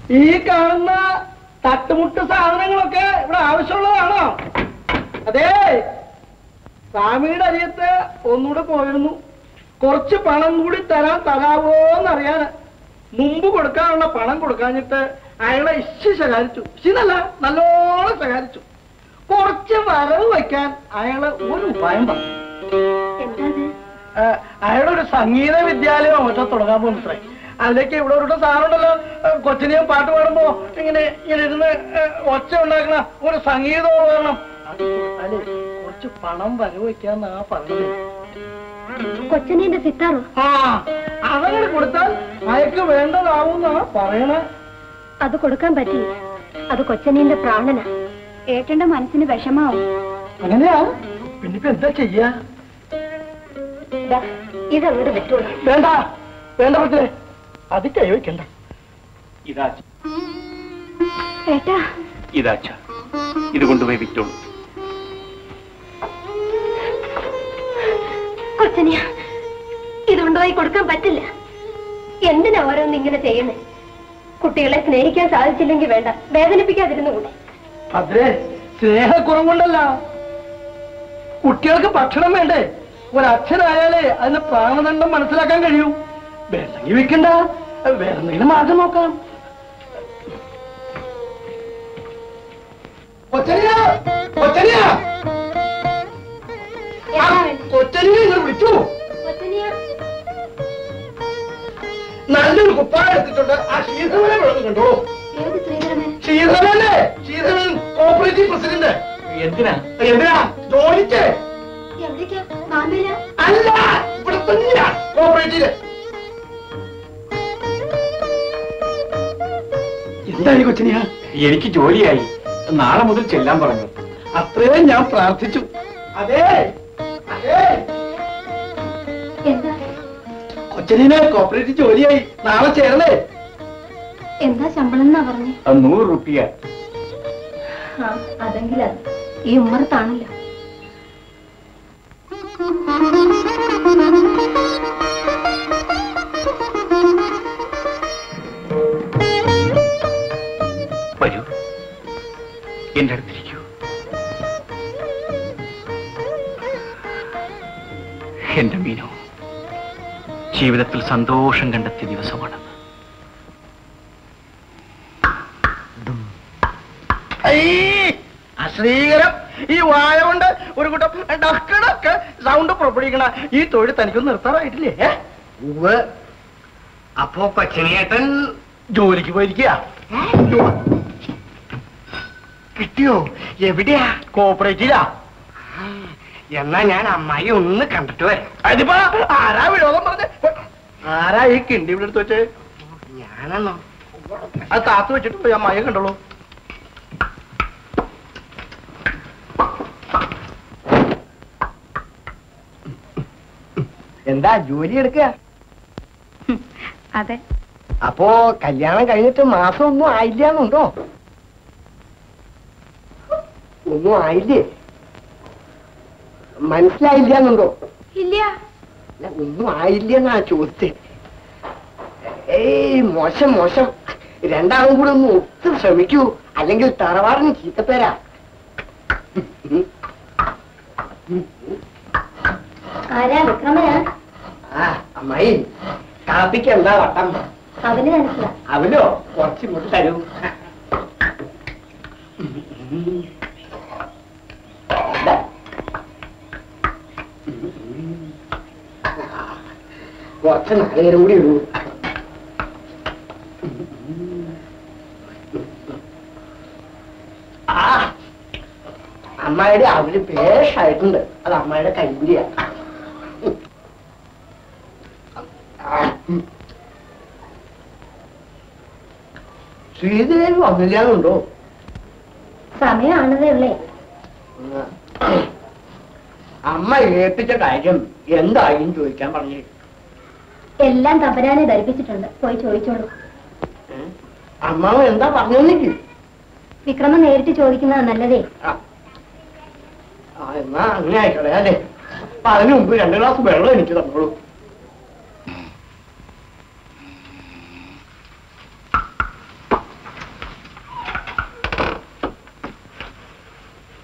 ഈ കാണുന്ന തട്ടുമുട്ട് സാധനങ്ങളൊക്കെ ഇവിടെ ആവശ്യമുള്ളതാണോ അതെ സ്വാമിയുടെ അരിയത്ത് ഒന്നുകൂടെ പോയിരുന്നു കുറച്ച് പണം കൂടി തരാൻ തരാവോ എന്നറിയാന് മുമ്പ് കൊടുക്കാനുള്ള പണം കൊടുക്കാഞ്ഞിട്ട് അയാളെ ഇശി ശകാരിച്ചു ഇശിന്നല്ല നല്ലോണം ശകാരിച്ചു കുറച്ച് വരവ് വയ്ക്കാൻ അയാള് ഒരു ഉപായം പറഞ്ഞു ഏഹ് അയാളൊരു സംഗീത വിദ്യാലയം മറ്റോ തുടങ്ങാൻ പോകുന്നത്രേ അതിലേക്ക് ഇവിടെ ഒരു സാറുണ്ടല്ലോ ഏഹ് കൊച്ചിനെയും പാട്ട് പാടുമ്പോ ഇങ്ങനെ ഇങ്ങനെ ഇരുന്ന് ഏഹ് ഒച്ച ഉണ്ടാക്കണ ഒരു സംഗീതോപകരണം അത് കൊടുത്താലേ കുറച്ച് പണം വരവ് വയ്ക്കാന്നാ പറഞ്ഞത് കൊച്ചനീന്റെ സിത്താറോ ആ അതങ്ങനെ കൊടുത്താൽ അയക്ക് വേണ്ടതാവുന്നാ പറയണേ അത് കൊടുക്കാൻ പറ്റില്ല അത് കൊച്ചനീന്റെ പ്രാണനാ ഏട്ടന്റെ മനസ്സിന് വിഷമാവും അങ്ങനെയാ പിന്നിപ്പോ എന്താ ചെയ്യാ ദാ, ഇതങ്ങോട്ട് വിട്ടോളൂ വേണ്ട വേണ്ട പക്ഷേ അത് കൈവയ്ക്കണ്ട ഇതാ ഏട്ടാ ഇതാച്ച ഇത് കൊണ്ടുപോയി വിറ്റോളൂ കൊച്ചനിയ ഇത് കൊണ്ടുപോയി കൊടുക്കാൻ പറ്റില്ല എന്തിനാ ഓരോന്ന് ഇങ്ങനെ ചെയ്യുന്നത് കുട്ടികളെ സ്നേഹിക്കാൻ സാധിച്ചില്ലെങ്കിൽ വേണ്ട വേദനിപ്പിക്കാതിരുന്നു കൂടെ ഭദ്രേ സ്നേഹക്കുറവ് കൊണ്ടല്ല കുട്ടികൾക്ക് ഭക്ഷണം വേണ്ടേ ഒരച്ഛനായാലേ അതിന് പ്രാണദണ്ഡം മനസ്സിലാക്കാൻ കഴിയൂ വേണ്ടെങ്കിൽ വെക്കണ്ട വേറെ എന്തെങ്കിലും മാർഗം നോക്കാം കൊച്ചനിയാ കൊച്ചനിയാ ആ, കൊച്ചനിയെ ഇങ്ങനെ വിളിച്ചു നല്ലൊരു കുപ്പായ എടുത്തിട്ടുണ്ട് ആ ശീതവനെ വിളന്ന് കണ്ടോ ഏത് ശ്രീധരമൻ ശീതളല്ലേ ശീതളൻ കോപ്പറേറ്റീവ് പ്രസിഡന്റ് എന്തിനാ എന്തിനാ ജോലിക്ക് എവിടേക്കാ മാമേല അല്ല ഇവിടെ തന്നെയാ കോപ്പറേറ്റീവ് എന്തായി കൊച്ചിനിയാ എനിക്ക് ജോലിയായി നാളെ മുതൽ ചെല്ലാൻ പറഞ്ഞു അത്രയും ഞാൻ പ്രാർത്ഥിച്ചു അതെ അതെ എന്താ കൊച്ചിനെ കോപ്പറേറ്റീവ് ജോലിയായി നാളെ ചേരണേ എന്താ ശമ്പളം എന്നാ പറഞ്ഞേ അത് നൂറ് റുപ്യ ആ അതെങ്കിലാ ഈ ഉമ്മറത്താണല്ലോ വരൂ എന്റെ അടുത്തിരിക്കൂ എന്റെ മീനു ജീവിതത്തിൽ സന്തോഷം കണ്ടെത്തിയ ദിവസമാണ് അശ്രീകരം ഈ വായ കൊണ്ട് ഒരു കൂട്ടം ഡക്ക് ഡക്ക് സൗണ്ട് പുറപ്പെടുവിക്കണ ഈ തൊഴിൽ തനിക്കൊന്നും നിർത്താറായിട്ടില്ലേ ഏ? ഉവ് അപ്പോ കൊച്ചനിയേട്ടൻ ജോലിക്ക് പോയിരിക്കുക കിട്ടിയോ എവിടെയാ കോപ്പറേറ്റീവാ എന്നാ ഞാൻ അമ്മായി ഒന്ന് കണ്ടിട്ട് വരാം അതിപ്പോ ആരാ വിരോധം പറഞ്ഞ ആരാ ഈ കിണ്ടി ഇവിടെ എടുത്ത് വെച്ച് ഞാനെന്നോ അത് താത്ത് വെച്ചിട്ട് പോയി അമ്മായി കണ്ടോളൂ എന്താ ജോലി എടുക്കുക അതെ അപ്പോ കല്യാണം കഴിഞ്ഞിട്ട് മാസം ഒന്നും ആയില്ലാന്നുണ്ടോ ഒന്നും ആയില്ലേ മനസ്സിലായില്ലാന്നുണ്ടോ ഇല്ല അല്ല, ഒന്നും ആയില്ലെന്നാ ചോദിച്ചത് ഏയ് മോശം മോശം രണ്ടാളും കൂടെ ഒന്ന് ഒത്തു ശ്രമിക്കൂ അല്ലെങ്കിൽ തറവാടിന് ചീത്തപ്പേരാ ആരാ വിക്രമനാ ആ അമ്മായി കാപ്പിക്ക് എന്താ വട്ടം അവന് മനസ്സിലാ അവനോ കുറച്ച് ഇങ്ങോട്ട് തരൂ ദാ. കുറച്ച് നാളേരം കൂടി ഉള്ളൂ ആ അമ്മായിയുടെ അവര് പേഷായിട്ടുണ്ട് അത് അമ്മായിയുടെ കൈകൂലിയാ ശ്രീദേവി വന്നില്ലാന്നുണ്ടോ സമയമാണതേ ഉള്ളേ അമ്മ ഏൽപ്പിച്ച കാര്യം എന്തായും ചോദിക്കാൻ പറഞ്ഞു എല്ലാം തമ്പരാനെ ധരിപ്പിച്ചിട്ടുണ്ട് പോയി ചോദിച്ചോളൂ അമ്മാവ് എന്താ പറഞ്ഞെന്നിക്ക് വിക്രമൻ നേരിട്ട് ചോദിക്കുന്നതാ നല്ലതേ ആ ആ, എന്നാ അങ്ങനെ ആയിക്കോളെ അല്ലേ അപ്പൊ അതിനു മുമ്പ് രണ്ട് ഗ്ലാസ് വെള്ളം എനിക്ക് തന്നോളൂ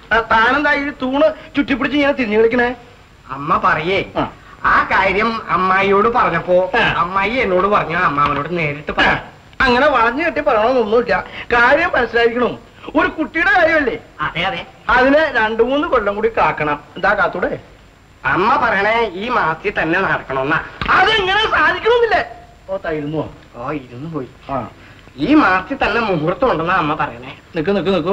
ആ, താനെന്താ ഈ തൂണ് ചുറ്റിപ്പിടിച്ച് ഇങ്ങനെ തിരിഞ്ഞു കളിക്കണേ അമ്മ പറയേ ആ. ആ കാര്യം അമ്മായിയോട് പറഞ്ഞപ്പോ ആ. അമ്മായി എന്നോട് പറഞ്ഞു അമ്മാവനോട് നേരിട്ട് പറയാം അങ്ങനെ വളഞ്ഞു കെട്ടി പറയണമെന്നൊന്നുമില്ല കാര്യം മനസ്സിലായിരിക്കണം ഒരു കുട്ടിയുടെ കാര്യമല്ലേ അതെ അതെ അതിന് രണ്ടു മൂന്ന് കൊല്ലം കൂടി കാക്കണം എന്താ കാത്തൂടെ അമ്മ പറയണേ ഈ മാസത്തിൽ തന്നെ നടക്കണമെന്നാ അതെങ്ങനെ സാധിക്കണമെന്നില്ലേ ഓ തരുന്നു ഓ ഇരുന്ന് പോയി ആ ഈ മാസത്തിൽ തന്നെ മുഹൂർത്തം ഉണ്ടെന്നാ അമ്മ പറയണേ നിക്ക് നിക്ക് നിക്കൂ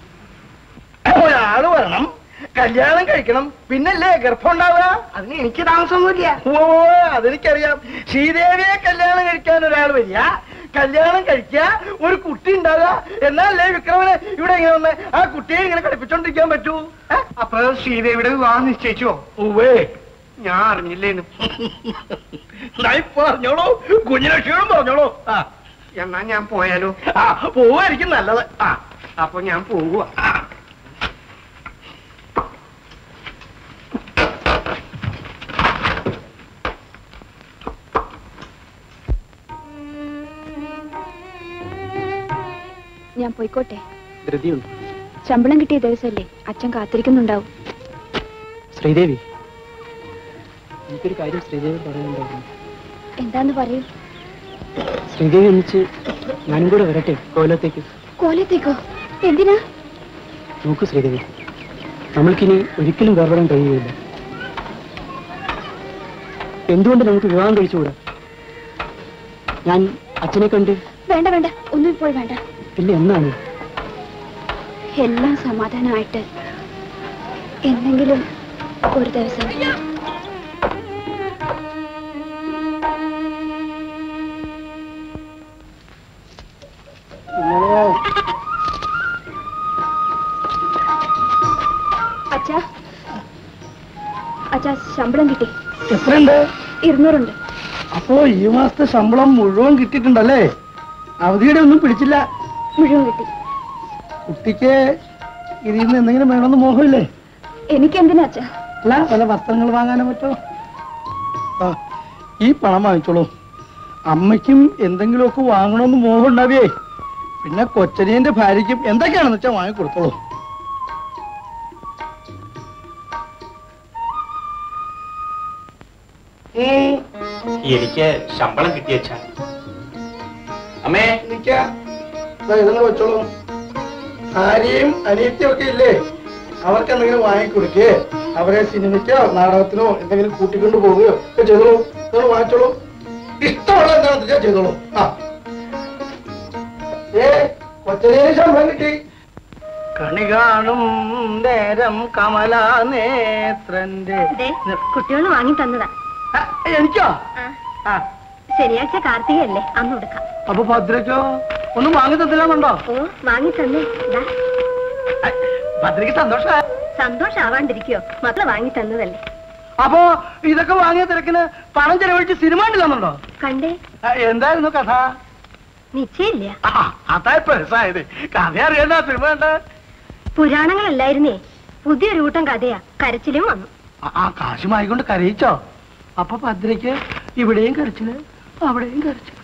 ഒരാള് വരണം കല്യാണം കഴിക്കണം പിന്നല്ലേ ഗർഭം ഉണ്ടാവുക അതിന് എനിക്ക് താമസമൊന്നുമില്ല ഓ അതെനിക്കറിയാം ശ്രീദേവിയെ കല്യാണം കഴിക്കാൻ ഒരാൾ വരിക കല്യാണം കഴിക്കുക ഒരു കുട്ടി ഉണ്ടാവുക എന്നാലേ വിക്രമന് ഇവിടെ ഇങ്ങനെ വന്ന് ആ കുട്ടിയെ ഇങ്ങനെ കളിപ്പിച്ചോണ്ടിരിക്കാൻ പറ്റൂ ഏ? അപ്പൊ ശ്രീദേവിയുടെ വിവാഹം നിശ്ചയിച്ചോ ഉവ്വേ ഞാൻ അറിഞ്ഞില്ലേനു എന്നാ ഇപ്പൊ പറഞ്ഞോളൂ കുഞ്ഞിലക്ഷ്മിയോടും പറഞ്ഞോളൂ ആ എന്നാ ഞാൻ പോയാലോ ആ പോവായിരിക്കും നല്ലത് ആ അപ്പൊ ഞാൻ പോവുക ഞാൻ പോയിക്കോട്ടെ ധൃതിയുണ്ട് ശമ്പളം കിട്ടിയ ദിവസമല്ലേ അച്ഛൻ കാത്തിരിക്കുന്നുണ്ടാവും ശ്രീദേവി എനിക്കൊരു കാര്യം ശ്രീദേവി പറയാനുണ്ടായിരുന്നു എന്താന്ന് പറയൂ ശ്രീദേവി ഒന്നിച്ച് ഞാനും കൂടെ വരട്ടെ കോലത്തേക്ക് കോലത്തേക്കോ എന്തിനാ നോക്കൂ ശ്രീദേവി നമ്മൾക്കിനി ഒരിക്കലും വേർപെടാൻ കഴിയുകയില്ല എന്തുകൊണ്ട് നമുക്ക് വിവാഹം കഴിച്ചുകൂടാ ഞാൻ അച്ഛനെ കണ്ട് വേണ്ട വേണ്ട ഒന്നും ഇപ്പോൾ വേണ്ട പിന്നെ എന്നാണ് എല്ലാം സമാധാനമായിട്ട് എന്തെങ്കിലും ഒരു ദിവസം അച്ഛാ അച്ഛാ ശമ്പളം കിട്ടി എത്രയുണ്ട് ഇരുന്നൂറുണ്ട് അപ്പോ ഈ മാസത്തെ ശമ്പളം മുഴുവൻ കിട്ടിയിട്ടുണ്ടല്ലേ അവധിയുടെ ഒന്നും പിടിച്ചില്ല മുഴുവൻ കിട്ടി കുട്ടിക്ക് ഇതിൽ നിന്ന് എന്തെങ്കിലും വേണമെന്ന് മോഹമില്ലേ എനിക്കെന്തിനാ അച്ഛാ അല്ല പല വസ്ത്രങ്ങൾ വാങ്ങാനോ മറ്റോ ആ ഈ പണം വാങ്ങിച്ചോളൂ അമ്മയ്ക്കും എന്തെങ്കിലുമൊക്കെ വാങ്ങണമെന്ന് മോഹം ഉണ്ടാവേ പിന്നെ കൊച്ചനിയന്റെ ഭാര്യയ്ക്കും എന്തൊക്കെയാണെന്ന് വെച്ചാൽ വാങ്ങിക്കൊടുത്തോളൂ എനിക്ക് ശമ്പളം കിട്ടിയച്ചാ അമ്മേ ഇതങ്ങൾ വെച്ചോളൂ ഭാര്യയും അനിയത്തിയും ഒക്കെ ഇല്ലേ അവർക്ക് എന്തെങ്കിലും വാങ്ങിക്കൊടുക്കേ അവരെ സിനിമയ്ക്കോ നാടകത്തിനോ എന്തെങ്കിലും കൂട്ടിക്കൊണ്ട് പോവുകയോ ഒക്കെ ചെയ്തോളൂ നിങ്ങൾ വാങ്ങിച്ചോളൂ ഇഷ്ടമുള്ള എന്താണെന്ന് വെച്ചാൽ ചെയ്തോളൂ ആ ഏ കൊച്ചനെ ശമ്പളം കിട്ടി കണി കാണും നേരം കമലാനേത്രന്റെ കുട്ടികൾ വാങ്ങി തന്നതാ ആ, എനിക്കോ ആ ശനിയാഴ്ച കാർത്തികയല്ലേ അന്ന് കൊടുക്കാം അപ്പൊ ഭദ്രക്കോ ഒന്നും വാങ്ങി തന്നില്ലാന്നുണ്ടോ ഓ വാങ്ങി തന്നേ ഇതാ ഭദ്രക്ക് സന്തോഷ സന്തോഷാവാണ്ടിരിക്കോ മക്കളെ വാങ്ങി തന്നതല്ലേ അപ്പോ ഇതൊക്കെ വാങ്ങിയ തിരക്കിന് പണം ചെലവഴിച്ച് സിനിമ ഉണ്ടില്ലെന്നുണ്ടോ കണ്ടേ ആ, എന്തായിരുന്നു കഥ നിശ്ചയില്ല ആ, അതാ ഇപ്പൊ രസമായത് കഥ അറിയണ്ട സിനിമ ഉണ്ട് പുരാണങ്ങളല്ലായിരുന്നേ പുതിയൊരു കൂട്ടം കഥയാ കരച്ചിലും വന്നു ആ കാശുമായിക്കൊണ്ട് കരയിച്ചോ അപ്പൊ ഭദ്രയ്ക്ക് ഇവിടെയും കരച്ചില് അവിടെയും കരച്ചില്